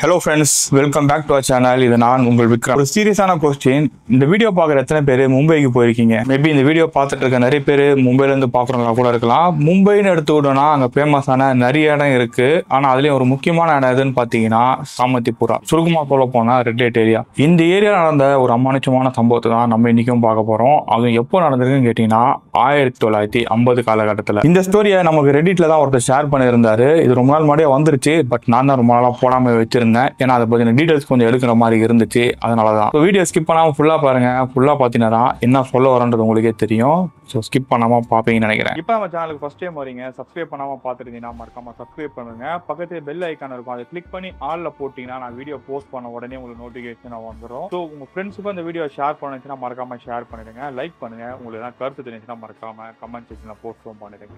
hello friends welcome back to our channel இது நான் உங்கள் விக்ரம் ஒரு சீரியஸான கொஸ்டின் இந்த வீடியோ பார்க்குற எத்தனை பேர் மும்பைக்கு போயிருக்கீங்க மேபி இந்த வீடியோ பார்த்துட்டு இருக்க நிறைய பேர் மும்பைலேருந்து பார்க்குறவங்களா கூட இருக்கலாம் மும்பைன்னு எடுத்துக்கிட்டோம்னா அங்கே ஃபேமஸான நிறைய இடம் இருக்கு ஆனால் அதுலேயும் ஒரு முக்கியமான இடம் எதுன்னு பார்த்தீங்கன்னா சாமத்திபுரா சுருக்கமாக சொல்ல போனால் ரெட் லைட் ஏரியா இந்த ஏரியா நடந்த ஒரு அமானுஷமான சம்பவத்தை தான் நம்ம இன்னைக்கும் பார்க்க போகிறோம் அதுவும் எப்போ நடந்திருக்குன்னு கேட்டிங்கன்னா ஆயிரத்தி தொள்ளாயிரத்தி ஐம்பது காலகட்டத்தில் இந்த ஸ்டோரியை நமக்கு ரெடிட்ல தான் ஒருத்தர் ஷேர் பண்ணியிருந்தாரு இது ரொம்ப நாள் முன்னாடியே வந்துருச்சு பட் நான் தான் ரொம்ப நாளாக போடாமல் வச்சிருந்தேன் ஏன்னா அதை பற்றின டீடைல்ஸ் கொஞ்சம் எடுக்கிற மாதிரி இருந்துச்சு அதனால தான் வீடியோ ஸ்கிப் பண்ணாமல் ஃபுல்லாக பாருங்க ஃபுல்லாக பார்த்தீங்கன்னா தான் என்ன சொல்ல வரன்றது உங்களுக்கே தெரியும் ஸோ ஸ்கிப் பண்ணாமல் பார்ப்பீங்கன்னு நினைக்கிறேன் இப்போ நம்ம சேனலுக்கு ஃபஸ்ட் டைம் வரீங்க சப்ஸ்கிரைப் பண்ணாமல் பார்த்துருந்தீங்கன்னா மறக்காம சப்ஸ்கிரைப் பண்ணுங்க பக்கத்துல பெல் ஐக்கான் இருக்கும் அதை கிளிக் பண்ணி ஆல்ல போட்டிங்கன்னா நான் வீடியோ போஸ்ட் பண்ண உடனே உங்களுக்கு நோட்டிஃபிகேஷன் வந்துடும் ஸோ உங்கள் ஃப்ரெண்ட்ஸுக்கும் இந்த வீடியோ ஷேர் பண்ணுச்சுன்னா மறக்காம ஷேர் பண்ணிடுங்க லைக் பண்ணுங்க உங்களுக்கு ஏதாவது கருத்து தெரிஞ்சுன்னா மறக்காம கமெண்ட் செக்ஷனில் போஸ்ட்டும் பண்ணிடுங்க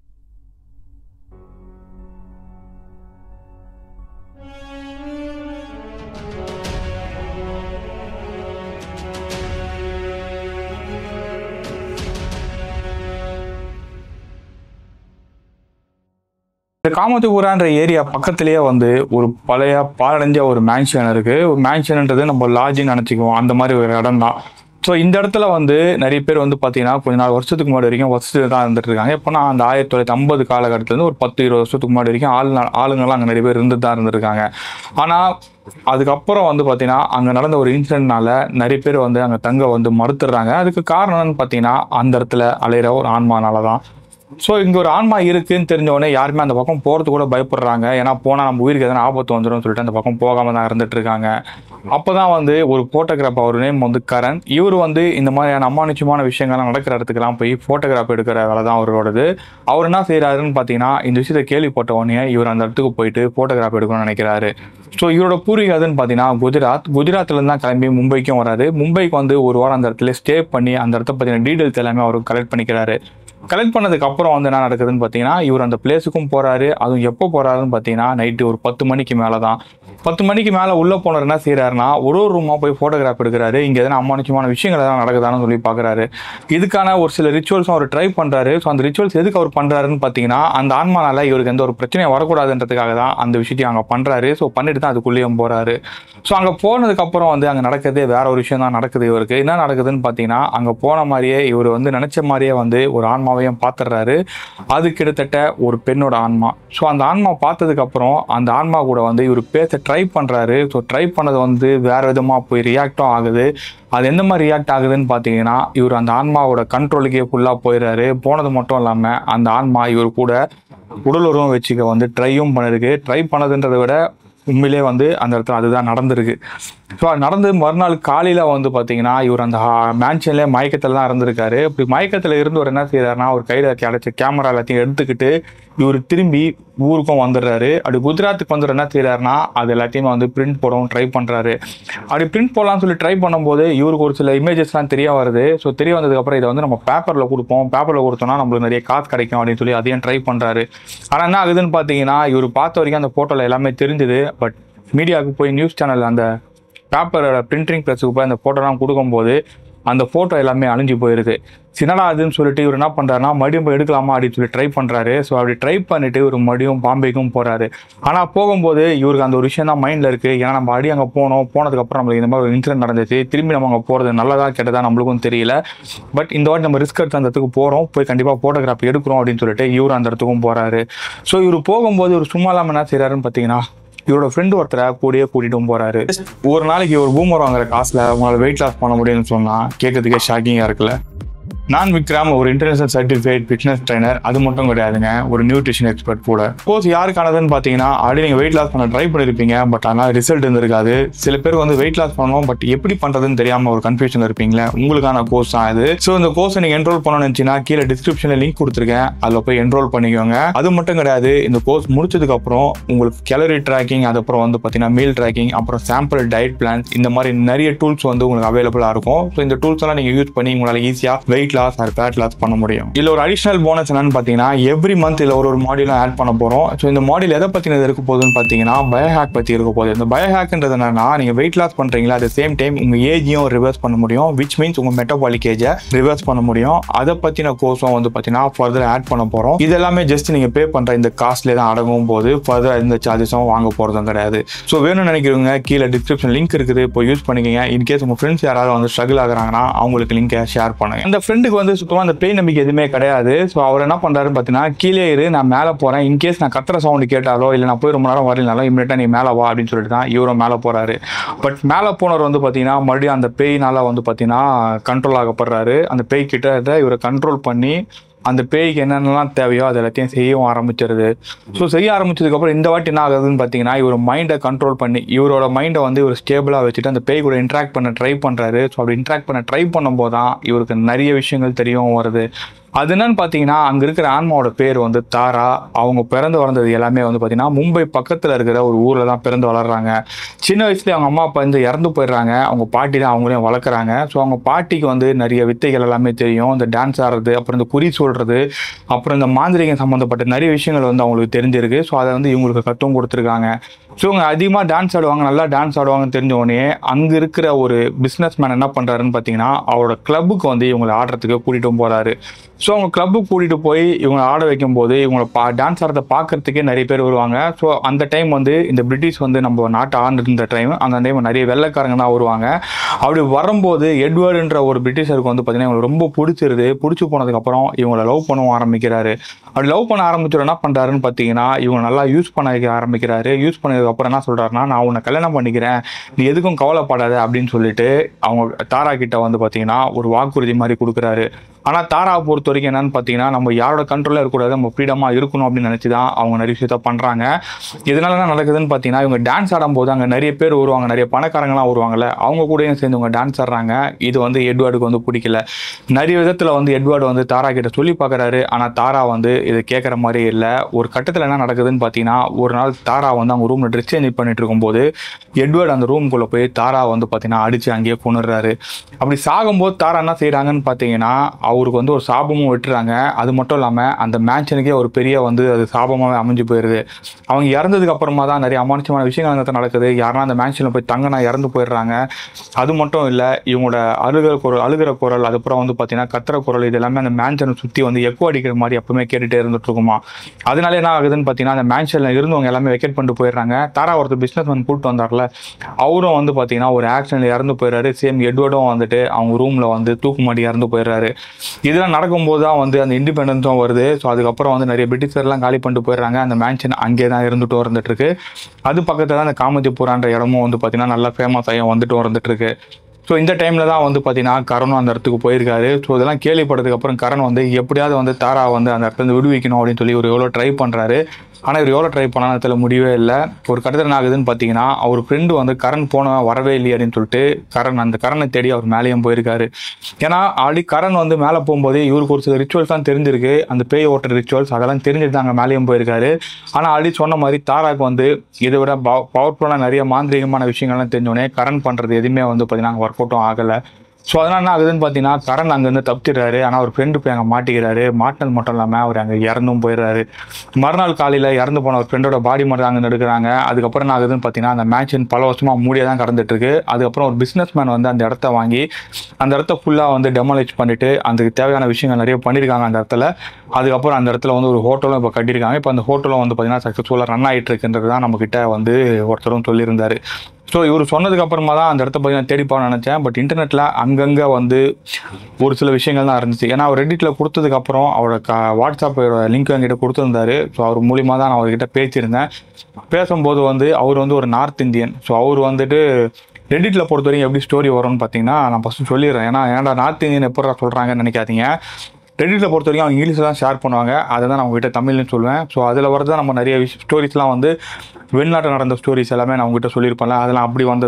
இந்த காமத்துபுரான்ற ஏரியா பக்கத்துலயே வந்து ஒரு பழைய பாலடைஞ்ச ஒரு மேன்ஷன் இருக்கு ஒரு மேன்ஷன்ன்றது நம்ம லாட்ஜின்னு நினச்சிக்குவோம் அந்த மாதிரி ஒரு இடம் தான் ஸோ இந்த இடத்துல வந்து நிறைய பேர் வந்து பார்த்தீங்கன்னா கொஞ்ச நாள் வருஷத்துக்கு முன்னாடி வரைக்கும் வசதி தான் இருந்துட்டு இருக்காங்க எப்போனா அந்த ஆயிரத்தி தொள்ளாயிரத்தி ஐம்பது காலகட்டத்துலேருந்து ஒரு பத்து இருபது வருஷத்துக்கு முன்னாடி வரைக்கும் ஆள் ஆளுங்கள்லாம் அங்கே நிறைய பேர் இருந்துட்டு தான் இருந்திருக்காங்க ஆனால் அதுக்கப்புறம் வந்து பார்த்தீங்கன்னா அங்கே நடந்த ஒரு இன்சிடென்ட்னால நிறைய பேர் வந்து அங்கே தங்க வந்து மறுத்துடுறாங்க அதுக்கு காரணம் என்னன்னு பார்த்தீங்கன்னா அந்த இடத்துல அலையிற ஒரு ஆன்மானால தான் ஸோ இங்கே ஒரு ஆன்மா இருக்குன்னு தெரிஞ்ச உடனே யாருமே அந்த பக்கம் போகிறது கூட பயப்படுறாங்க ஏன்னா போனால் நம்ம உயிருக்கு எதனா ஆபத்து வந்துடும் சொல்லிட்டு அந்த பக்கம் போகாம தான் இருந்துட்டு இருக்காங்க அப்போ தான் வந்து ஒரு ஃபோட்டோகிராஃப் அவர் நேம் வந்து கரண் இவர் வந்து இந்த மாதிரியான அமானுஷமான விஷயங்கள்லாம் நடக்கிற இடத்துக்குலாம் போய் ஃபோட்டோகிராஃப் எடுக்கிற வேலை தான் அவரோடது அவர் என்ன செய்கிறாருன்னு பார்த்தீங்கன்னா இந்த விஷயத்தை கேள்விப்பட்ட உடனே இவர் அந்த இடத்துக்கு போயிட்டு ஃபோட்டோகிராஃப் எடுக்கணும்னு நினைக்கிறாரு ஸோ இவரோட பூர்வீகம் எதுன்னு பார்த்தீங்கன்னா குஜராத் குஜராத்லேருந்து தான் கிளம்பி மும்பைக்கும் வராரு மும்பைக்கு வந்து ஒரு வாரம் அந்த இடத்துல ஸ்டே பண்ணி அந்த இடத்த பற்றின டீட்டெயில்ஸ் எல்லாமே அவர் கலெக்ட் பண்ணிக்கிறாரு கலெக்ட் பண்ணதுக்கு அப்புறம் வந்து என்ன நடக்குதுன்னு பார்த்தீங்கன்னா இவர் அந்த பிளேஸுக்கும் போறாரு அதுவும் எப்போ போறாருன்னு பார்த்தீங்கன்னா நைட்டு ஒரு பத்து மணிக்கு மேலே தான் பத்து மணிக்கு மேலே உள்ளே போனவர் என்ன செய்யறாருன்னா ஒரு ஒரு ரூமாக போய் ஃபோட்டோகிராஃப் எடுக்கிறாரு இங்கே எதனா அமானுஷமான விஷயங்கள் எதாவது நடக்குதான்னு சொல்லி பார்க்குறாரு இதுக்கான ஒரு சில ரிச்சுவல்ஸும் அவர் ட்ரை பண்ணுறாரு ஸோ அந்த ரிச்சுவல்ஸ் எதுக்கு அவர் பண்ணுறாருன்னு பார்த்தீங்கன்னா அந்த ஆன்மானால இவருக்கு எந்த ஒரு பிரச்சனையும் வரக்கூடாதுன்றதுக்காக தான் அந்த விஷயத்தையும் அங்கே பண்ணுறாரு ஸோ பண்ணிட்டு தான் அதுக்குள்ளேயும் போகிறாரு ஸோ அங்கே போனதுக்கப்புறம் வந்து அங்கே நடக்கிறதே வேற ஒரு விஷயம் தான் நடக்குது இவருக்கு என்ன நடக்குதுன்னு பார்த்தீங்கன்னா அங்கே போன மாதிரியே இவர் வந்து நினச்ச மாதிரியே வந்து ஒரு ஆன்மாவையும் பார்த்துடுறாரு அது கிட்டத்தட்ட ஒரு பெண்ணோட ஆன்மா ஸோ அந்த ஆன்மா பார்த்ததுக்கப்புறம் அந்த ஆன்மா கூட வந்து இவர் பேச ட்ரை பண்ணுறாரு ஸோ ட்ரை பண்ணது வந்து வேற விதமாக போய் ரியாக்டும் ஆகுது அது எந்த மாதிரி ரியாக்ட் ஆகுதுன்னு பார்த்தீங்கன்னா இவர் அந்த ஆன்மாவோட கண்ட்ரோலுக்கே ஃபுல்லாக போயிடுறாரு போனது மட்டும் இல்லாமல் அந்த ஆன்மா இவர் கூட உடல் உருவம் வச்சுக்க வந்து ட்ரையும் பண்ணிருக்கு ட்ரை பண்ணதுன்றதை விட உண்மையிலே வந்து அந்த இடத்துல அதுதான் நடந்திருக்கு ஸோ அது நடந்து மறுநாள் காலையில் வந்து பார்த்தீங்கன்னா இவர் அந்த மேன்ஷன்லேயே மயக்கத்தில் தான் இருந்திருக்காரு இப்படி மயக்கத்தில் இருந்து ஒரு என்ன செய்யறாருன்னா ஒரு கையில் கிடைச்ச கேமரா எல்லாத்தையும் எடுத்துக்கிட்டு இவர் திரும்பி ஊருக்கும் வந்துடுறாரு அப்படி குஜராத்துக்கு வந்துட்டு என்ன செய்யறாருன்னா அது எல்லாத்தையுமே வந்து பிரிண்ட் போடவும் ட்ரை பண்ணுறாரு அப்படி பிரிண்ட் போடலாம்னு சொல்லி ட்ரை பண்ணும்போது இவருக்கு ஒரு சில இமேஜஸ்லாம் தெரிய வருது ஸோ தெரிய வந்ததுக்கப்புறம் இதை வந்து நம்ம பேப்பரில் கொடுப்போம் பேப்பரில் கொடுத்தோம்னா நம்மளுக்கு நிறைய காசு கிடைக்கும் அப்படின்னு சொல்லி அதையும் ட்ரை பண்ணுறாரு ஆனால் என்ன ஆகுதுன்னு பார்த்தீங்கன்னா இவர் பார்த்த வரைக்கும் அந்த ஃபோட்டோவில் எல்லாமே தெரிஞ்சுது பட் மீடியாவுக்கு போய் நியூஸ் சேனல் அந்த பேப்பரோட பிரிண்டிங் ப்ரெஸ்ஸுக்கு போய் அந்த ஃபோட்டோலாம் கொடுக்கும்போது அந்த ஃபோட்டோ எல்லாமே அழிஞ்சு போயிருது சின்னடா அதுன்னு சொல்லிட்டு இவர் என்ன பண்ணுறாருன்னா மறுபடியும் போய் எடுக்கலாமா அப்படின்னு சொல்லி ட்ரை பண்ணுறாரு ஸோ அப்படி ட்ரை பண்ணிட்டு இவர் மறுபடியும் பாம்பேக்கும் போகிறாரு ஆனால் போகும்போது இவருக்கு அந்த ஒரு விஷயம் தான் மைண்டில் இருக்குது ஏன்னா நம்ம அடி அங்கே போனோம் போனதுக்கப்புறம் நம்மளுக்கு இந்த மாதிரி ஒரு இன்சிடென்ட் நடந்துச்சு திரும்பி நம்ம அங்கே போகிறது நல்லதா கெட்டதா நம்மளுக்கும் தெரியல பட் இந்த வாட்டி நம்ம ரிஸ்க் எடுத்து அந்த இடத்துக்கு போகிறோம் போய் கண்டிப்பாக ஃபோட்டோகிராஃபி எடுக்கிறோம் அப்படின்னு சொல்லிட்டு இவர் அந்த இடத்துக்கும் போகிறாரு ஸோ இவர் போகும்போது இவர் சும்மா இல்லாமல் என்ன செய்கிறாருன்னு பார்த்தீங்கன்னா இவரோட ஃப்ரெண்டு ஒருத்தரை கூடயே கூட்டிட்டும் போறாரு ஒரு நாளைக்கு ஒரு பூமர் வாங்குற காசுல உங்களால வெயிட் லாஸ் பண்ண முடியும்னு சொன்னா கேட்கறதுக்கே ஷாக்கிங்கா இருக்குல்ல நான் விக்ரம் ஒரு இன்டர்நேஷனல் சர்டிஃபைட் ஃபிட்னஸ் ட்ரைனர் அது மட்டும் கிடையாதுங்க ஒரு நியூட்ரிஷன் எக்ஸ்பர்ட் கூட கோர்ஸ் யாருக்கானதுன்னு பார்த்தீங்கன்னா ஆல்ரெடி நீங்கள் வெயிட் லாஸ் பண்ண ட்ரை பண்ணியிருப்பீங்க பட் ஆனால் ரிசல்ட் இருந்திருக்காது சில பேர் வந்து வெயிட் லாஸ் பண்ணணும் பட் எப்படி பண்ணுறதுன்னு தெரியாமல் ஒரு கன்ஃபியூஷன் இருப்பீங்களே உங்களுக்கான கோர்ஸ் தான் இது ஸோ இந்த கோர்ஸை நீங்கள் என்ரோல் பண்ணணும்னு நினச்சிங்கன்னா கீழே டிஸ்கிரிப்ஷனில் லிங்க் கொடுத்துருக்கேன் அதில் போய் என்ரோல் பண்ணிக்கோங்க அது மட்டும் கிடையாது இந்த கோர்ஸ் முடிச்சதுக்கு அப்புறம் உங்களுக்கு கேலரி ட்ராக்கிங் அதுக்கப்புறம் வந்து பார்த்தீங்கன்னா மீல் ட்ராக்கிங் அப்புறம் சாம்பிள் டயட் பிளான்ஸ் இந்த மாதிரி நிறைய டூல்ஸ் வந்து உங்களுக்கு அவைலபிளாக இருக்கும் ஸோ இந்த டூல்ஸ் எல்லாம் நீங்கள் யூஸ் பண்ணி உங்களால் ஈஸியாக weight loss or fat loss பண்ண முடியும் இதில் ஒரு அடிஷனல் போனஸ் என்னன்னு பார்த்தீங்கன்னா எவ்ரி மந்த் இதில் ஒரு ஒரு மாடியூலும் ஆட் பண்ண போகிறோம் ஸோ இந்த மாடியூல் எதை பற்றினது இருக்க போகுதுன்னு பார்த்தீங்கன்னா பயோஹேக் பற்றி இருக்க போகுது இந்த பயோஹேக்ன்றது என்னன்னா நீங்கள் வெயிட் லாஸ் பண்ணுறீங்களா அட் சேம் டைம் உங்கள் ஏஜையும் ரிவர்ஸ் பண்ண முடியும் விச் மீன்ஸ் உங்கள் மெட்டபாலிக் ஏஜை ரிவர்ஸ் பண்ண முடியும் அதை பற்றின கோர்ஸும் வந்து பார்த்தீங்கன்னா ஃபர்தர் ஆட் பண்ண போகிறோம் இது எல்லாமே ஜஸ்ட் நீங்கள் பே பண்ணுற இந்த காஸ்ட்லேயே தான் அடங்கும் போது ஃபர்தர் எந்த சார்ஜஸும் வாங்க போகிறதும் கிடையாது ஸோ வேணும்னு நினைக்கிறவங்க கீழே டிஸ்கிரிப்ஷன் லிங்க் இருக்குது இப்போ யூஸ் பண்ணிக்கங்க இன்கேஸ் உங்கள் ஃப்ரெண்ட்ஸ் யாராவது வந்து ஸ்ட்ரகிள் ஆகுறாங்கன்னா அவங்களுக்கு லிங்கை ஷேர் பண்ணுங்க அந்த ஃப்ரெண்டுக்கு வந்து சுத்தமாக அந்த பேய் நம்பிக்கை எதுவுமே கிடையாது ஸோ அவர் என்ன பண்ணுறாருன்னு பார்த்தீங்கன்னா கீழே இரு நான் மேலே போகிறேன் இன்கேஸ் நான் கத்துற சவுண்டு கேட்டாலோ இல்லை நான் போய் ரொம்ப நேரம் வரலனாலும் இமீடியட்டாக நீ மேலே வா அப்படின்னு சொல்லிட்டு தான் இவரும் மேலே போகிறாரு பட் மேலே போனவர் வந்து பார்த்தீங்கன்னா மறுபடியும் அந்த பேய்னால வந்து பார்த்தீங்கன்னா கண்ட்ரோல் ஆகப்படுறாரு அந்த பேய் கிட்ட இவரை கண்ட்ரோல் பண்ணி அந்த பேய்க்கு என்னென்னலாம் தேவையோ அது எல்லாத்தையும் செய்யவும் ஆரம்பிச்சிருது ஸோ செய்ய ஆரம்பிச்சதுக்கப்புறம் இந்த வாட்டி என்ன ஆகுதுன்னு பார்த்தீங்கன்னா இவர் மைண்டை கண்ட்ரோல் பண்ணி இவரோட மைண்டை வந்து இவர் ஸ்டேபிளாக வச்சுட்டு அந்த பேய் கூட இன்ட்ராக்ட் பண்ண ட்ரை பண்ணுறாரு ஸோ அப்படி இன்ட்ராக்ட் பண்ண ட்ரை பண்ணும்போது தான் இவருக்கு நிறைய விஷயங்கள் தெரியவும் வருது அது என்னன்னு பார்த்தீங்கன்னா அங்கே இருக்கிற ஆன்மாவோட பேர் வந்து தாரா அவங்க பிறந்து வளர்ந்தது எல்லாமே வந்து பார்த்தீங்கன்னா மும்பை பக்கத்தில் இருக்கிற ஒரு ஊரில் தான் பிறந்து வளர்றாங்க சின்ன வயசுலேயே அவங்க அம்மா அப்பா வந்து இறந்து போயிடுறாங்க அவங்க பாட்டி தான் அவங்களையும் வளர்க்குறாங்க ஸோ அவங்க பாட்டிக்கு வந்து நிறைய வித்தைகள் எல்லாமே தெரியும் இந்த டான்ஸ் ஆடுறது அப்புறம் இந்த குறி சொல்கிறது அப்புறம் இந்த மாந்திரிகம் சம்மந்தப்பட்ட நிறைய விஷயங்கள் வந்து அவங்களுக்கு தெரிஞ்சிருக்கு ஸோ அதை வந்து இவங்களுக்கு கட்டும் கொடுத்துருக்காங்க ஸோ இவங்க அதிகமாக டான்ஸ் ஆடுவாங்க நல்லா டான்ஸ் ஆடுவாங்கன்னு தெரிஞ்ச உடனே அங்கே இருக்கிற ஒரு பிஸ்னஸ் மேன் என்ன பண்ணுறாருன்னு பார்த்தீங்கன்னா அவரோட கிளப்புக்கு வந்து இவங்களை ஆடுறதுக்கு கூட்டிகிட்டு போகிறாரு ஸோ அவங்க கிளப்புக்கு கூட்டிகிட்டு போய் இவங்களை ஆட வைக்கும்போது இவங்களை பா டான்ஸ் ஆடுறத பார்க்கறதுக்கே நிறைய பேர் வருவாங்க ஸோ அந்த டைம் வந்து இந்த பிரிட்டிஷ் வந்து நம்ம நாட்டை ஆண்டிருந்த டைம் அந்த டைம் நிறைய வெள்ளைக்காரங்க தான் வருவாங்க அப்படி வரும்போது எட்வர்டுன்ற ஒரு பிரிட்டிஷருக்கு வந்து பார்த்தீங்கன்னா இவங்களுக்கு ரொம்ப பிடிச்சிருது பிடிச்சி போனதுக்கப்புறம் இவங்களை லவ் பண்ணவும் ஆரம்பிக்கிறாரு அப்படி லவ் பண்ண ஆரம்பிச்சோட என்ன பண்ணுறாருன்னு பார்த்தீங்கன்னா இவங்க நல்லா யூஸ் பண்ண வைக்க ஆரம்பிக்கிறாரு யூஸ் பண்ணதுக்கப்புறம் என்ன சொல்கிறாருன்னா நான் உன்னை கல்யாணம் பண்ணிக்கிறேன் நீ எதுக்கும் கவலைப்படாத அப்படின்னு சொல்லிட்டு அவங்க தாரா கிட்ட வந்து பார்த்தீங்கன்னா ஒரு வாக்குறுதி மாதிரி கொடுக்குறாரு ஆனால் தாராவை பொறுத்த வரைக்கும் என்னன்னு பார்த்தீங்கன்னா நம்ம யாரோட கண்ட்ரோலில் இருக்கக்கூடாது நம்ம ஃப்ரீடமாக இருக்கணும் அப்படின்னு நினச்சி தான் அவங்க நிறைய விஷயத்த பண்ணுறாங்க இதனால என்ன நடக்குதுன்னு பார்த்தீங்கன்னா இவங்க டான்ஸ் ஆடும்போது அங்கே நிறைய பேர் வருவாங்க நிறைய பணக்காரங்களாம் வருவாங்கல்ல அவங்க கூடயும் சேர்ந்து இவங்க டான்ஸ் ஆடுறாங்க இது வந்து எட்வர்டுக்கு வந்து பிடிக்கல நிறைய விதத்தில் வந்து எட்வர்டு வந்து தாரா கிட்ட சொல்லி பார்க்குறாரு ஆனால் தாரா வந்து இதை கேட்குற மாதிரி இல்லை ஒரு கட்டத்தில் என்ன நடக்குதுன்னு பார்த்தீங்கன்னா ஒரு நாள் தாரா வந்து அவங்க ரூமில் ட்ரெஸ் சேஞ்ச் பண்ணிட்டு இருக்கும்போது எட்வர்டு அந்த ரூம்குள்ளே போய் தாரா வந்து பார்த்தீங்கன்னா அடித்து அங்கேயே கொண்டுடுறாரு அப்படி சாகும்போது தாரா என்ன செய்கிறாங்கன்னு பார்த்தீங்கன்னா அவருக்கு வந்து ஒரு சாபமும் விட்டுறாங்க அது மட்டும் இல்லாமல் அந்த மேன்ஷனுக்கே ஒரு பெரிய வந்து அது சாபமாகவே அமைஞ்சு போயிடுது அவங்க இறந்ததுக்கு அப்புறமா தான் நிறைய அமானுஷமான விஷயங்கள் அந்த இடத்துல நடக்குது யாருன்னா அந்த மேன்ஷனில் போய் தங்கினா இறந்து போயிடுறாங்க அது மட்டும் இல்லை இவங்களோட அழுகிற குரல் அழுகிற குரல் அதுக்கப்புறம் வந்து பார்த்தீங்கன்னா கத்துற குரல் இது எல்லாமே அந்த மேன்ஷனை சுற்றி வந்து எக்கோ அடிக்கிற மாதிரி எப்பவுமே கேட்டுகிட்டே இருந்துட்டு இருக்குமா அதனால என்ன ஆகுதுன்னு பார்த்தீங்கன்னா அந்த மேன்ஷனில் இருந்தவங்க எல்லாமே வெக்கெட் பண்ணிட்டு போயிடுறாங்க தாரா ஒருத்தர் பிஸ்னஸ் மேன் கூப்பிட்டு வந்தார்ல அவரும் வந்து பார்த்தீங்கன்னா ஒரு ஆக்சிடென்ட் இறந்து போயிடுறாரு சேம் எட்வர்டும் வந்துட்டு அவங்க ரூமில் வந்து தூக்கு மாட்டி இறந்து போயிடுறாரு இதெல்லாம் நடக்கும்போது தான் வந்து அந்த இண்டிபெண்டன்ஸும் வருது ஸோ அதுக்கப்புறம் வந்து நிறைய பிரிட்டிஷர்லாம் காலி பண்ணிட்டு போயிடுறாங்க அந்த மேன்ஷன் அங்கே தான் இருந்துட்டு வந்துட்டு இருக்கு அது பக்கத்தில் தான் அந்த காமதிபுரான்ற இடமும் வந்து பார்த்தீங்கன்னா நல்லா ஃபேமஸ் ஆகி வந்துட்டு வந்துட்டு இருக்கு ஸோ இந்த டைமில் தான் வந்து பார்த்தீங்கன்னா கரணும் அந்த இடத்துக்கு போயிருக்காரு ஸோ இதெல்லாம் கேள்விப்பட்டதுக்கு அப்புறம் கரண் வந்து எப்படியாவது வந்து தாரா வந்து அந்த இடத்துல இருந்து விடுவிக்கணும் அப்படின்னு சொல்லி ஒரு எவ்வளோ ட்ரை பண்ணுறாரு ஆனால் இவர் எவ்வளோ ட்ரை பண்ணாலும் அதில் முடியவே இல்லை ஒரு கட்டத்தில் என்ன ஆகுதுன்னு பார்த்தீங்கன்னா அவர் ஃப்ரெண்டு வந்து கரண் போனவன் வரவே இல்லையே அப்படின்னு சொல்லிட்டு கரண் அந்த கரனை தேடி அவர் மேலேயும் போயிருக்காரு ஏன்னா ஆல்ரெடி கரண் வந்து மேலே போகும்போதே இவருக்கு ஒரு சில ரிச்சுவல்ஸ் தான் தெரிஞ்சிருக்கு அந்த பேய் ஓட்டுற ரிச்சுவல்ஸ் அதெல்லாம் தெரிஞ்சுட்டு அங்கே மேலேயும் போயிருக்காரு ஆனால் ஆல்ரெடி சொன்ன மாதிரி தாராக்கு வந்து இதை விட பவர்ஃபுல்லான நிறைய மாந்திரிகமான விஷயங்கள்லாம் தெரிஞ்சோடனே கரண் பண்ணுறது எதுவுமே வந்து பார்த்தீங்கன்னா ஒர்க் அவுட்டும் ஆகலை ஸோ அதனால் என்ன ஆகுதுன்னு பார்த்தீங்கன்னா கரண் அங்கேருந்து தப்பிச்சிடுறாரு ஆனால் அவர் ஃப்ரெண்டு போய் அங்கே மாட்டிக்கிறாரு மாட்டினது மட்டும் இல்லாமல் அவர் அங்கே இறந்தும் போயிடுறாரு மறுநாள் காலையில் இறந்து போன ஒரு ஃப்ரெண்டோட பாடி மட்டும் அங்கே எடுக்கிறாங்க அதுக்கப்புறம் என்ன ஆகுதுன்னு பார்த்தீங்கன்னா அந்த மேட்சின் பல வருஷமாக மூடியே தான் கடந்துட்டு இருக்கு அதுக்கப்புறம் ஒரு பிஸ்னஸ் மேன் வந்து அந்த இடத்த வாங்கி அந்த இடத்த ஃபுல்லாக வந்து டெமாலிஷ் பண்ணிட்டு அதுக்கு தேவையான விஷயங்கள் நிறைய பண்ணியிருக்காங்க அந்த இடத்துல அதுக்கப்புறம் அந்த இடத்துல வந்து ஒரு ஹோட்டலும் இப்போ கட்டியிருக்காங்க இப்போ அந்த ஹோட்டலும் வந்து பார்த்தீங்கன்னா சக்ஸஸ்ஃபுல்லாக ரன் ஆகிட்டு இருக்குன்றது தான் நம்மக்கிட்ட வந்து ஒருத்தரும் சொல்லியிருந்தாரு ஸோ இவர் சொன்னதுக்கு அப்புறமா தான் அந்த இடத்த போய் நான் தேடி போக நினச்சேன் பட் இன்டர்நெட்டில் அங்கங்கே வந்து ஒரு சில விஷயங்கள் தான் இருந்துச்சு ஏன்னா அவர் ரெடிட்டில் கொடுத்ததுக்கப்புறம் அவரோட க வாட்ஸ்அப் லிங்க் என்கிட்ட கொடுத்துருந்தாரு ஸோ அவர் மூலியமாக தான் நான் அவர்கிட்ட பேசியிருந்தேன் பேசும்போது வந்து அவர் வந்து ஒரு நார்த் இந்தியன் ஸோ அவர் வந்துட்டு ரெடிட்டில் பொறுத்த வரைக்கும் எப்படி ஸ்டோரி வரும்னு பார்த்தீங்கன்னா நான் ஃபஸ்ட்டு சொல்லிடுறேன் ஏன்னா ஏன்டா நார்த் இந்தியன் எப்போ சொல்கிறாங்கன்னு நினைக்காதீங்க ரெடிட்டில் பொறுத்த வரைக்கும் அவங்க இங்கிலீஷில் தான் ஷேர் பண்ணுவாங்க அதை தான் நான் உங்ககிட்ட தமிழ்னு சொல்லுவேன் ஸோ அதில் வரது தான் நம்ம நிறைய விஷயம் ஸ்டோரிஸ்லாம் வந்து வெளிநாட்டில் நடந்த ஸ்டோரிஸ் எல்லாமே நான் உங்ககிட்ட சொல்லியிருப்பேன்ல அதெல்லாம் அப்படி வந்தது தான்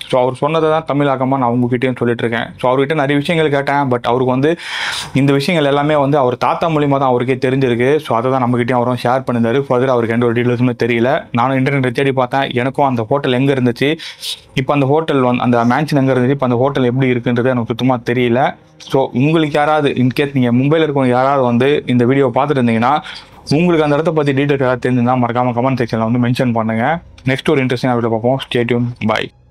ஸோ அவர் சொன்னதை தான் தமிழாக்கமாக நான் உங்ககிட்டயும் சொல்லிட்டு இருக்கேன் ஸோ அவர்கிட்ட நிறைய விஷயங்கள் கேட்டேன் பட் அவருக்கு வந்து இந்த விஷயங்கள் எல்லாமே வந்து அவர் தாத்தா மூலியமாக தான் அவருக்கே தெரிஞ்சிருக்கு ஸோ அதை தான் நம்மகிட்டயும் அவரும் ஷேர் பண்ணியிருந்தாரு ஃபர்தர் அவருக்கு எந்த ஒரு டீட்டெயில்ஸுமே தெரியல நானும் இன்டர்நெட் தேடி பார்த்தேன் எனக்கும் அந்த ஹோட்டல் எங்கே இருந்துச்சு இப்போ அந்த ஹோட்டல் வந்து அந்த மேன்ஷன் எங்கே இருந்துச்சு இப்போ அந்த ஹோட்டல் எப்படி இருக்குன்றது எனக்கு சுத்தமாக தெரியல ஸோ உங்களுக்கு யாராவது இன்கேஸ் நீங்கள் மும்பையில் இருக்கவங்க யாராவது வந்து இந்த வீடியோ பார்த்துட்டு இருந்தீங்கன்னா உங்களுக்கு அந்த இடத்த பற்றி டீட்டெயில் ஏதாவது தெரிஞ்சுன்னா மறக்காமல் கமெண்ட் செக்ஷனில் வந்து மென்ஷன் பண்ணுங்கள் நெக்ஸ்ட் ஒரு இன்ட்ரெஸ்டிங் வீடியோ பார்ப்போம் ஸ்டேட்யூன் பாய்